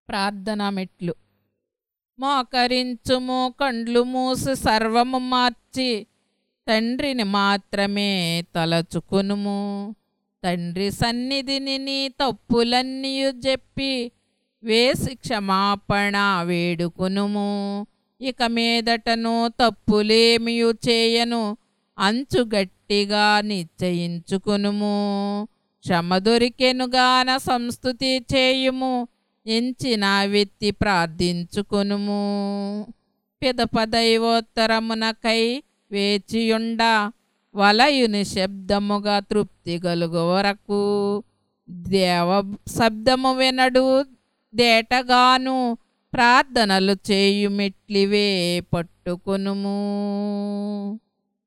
ప్రార్థన మెట్లు మోకరించుము కండ్లు మూసి సర్వము మార్చి తండ్రిని మాత్రమే తలచుకునుము తండ్రి సన్నిధిని నీ తప్పులన్నీయు చెప్పి వేసి క్షమాపణ వేడుకునుము ఇక మీదటను తప్పులేమియు చేయను అంచు గట్టిగా నిశ్చయించుకునుము క్షమ దొరికెనుగాన సంస్థుతి చేయుము ఎంచిన వెత్తి ప్రార్థించుకునుము పిదప దైవోత్తరమునకై వేచియుండ వలయుని శబ్దముగా తృప్తి గలుగు వరకు దేవ శబ్దము వినడు దేటగాను ప్రార్థనలు చేయుమిట్లివే పట్టుకునుము